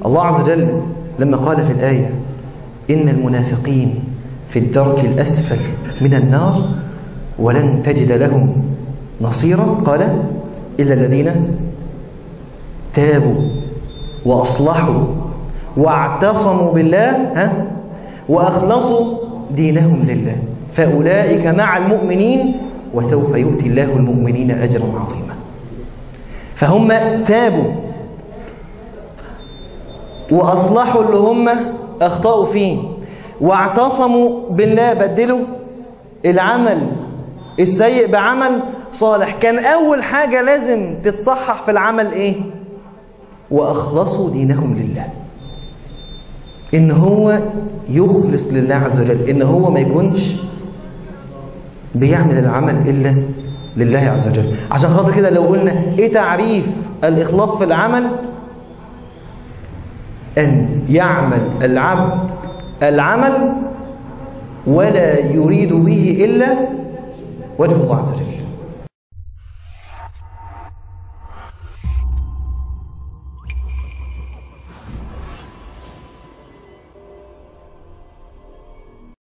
الله عز وجل لما قال في الآية إن المنافقين في الدرك الأسفل من النار ولن تجد لهم نصيرا قال إلا الذين تابوا وأصلحوا واعتصموا بالله ها وأخلصوا دينهم لله فأولئك مع المؤمنين وسوف يؤتي الله المؤمنين أجرا عظيما فهم تابوا وأصلحوا اللي هم أخطأوا فيه واعتصموا بالله بدلوا العمل السيء بعمل صالح كان أول حاجة لازم تتصحح في العمل إيه وأخلصوا دينهم لله إن هو يخلص لله عز وجل إن هو ما يكونش بيعمل العمل إلا لله عز وجل عشان خاطر كده لو قلنا إيه تعريف الإخلاص في العمل أن يعمل العبد العمل ولا يريد به إلا وجه الله عز وجل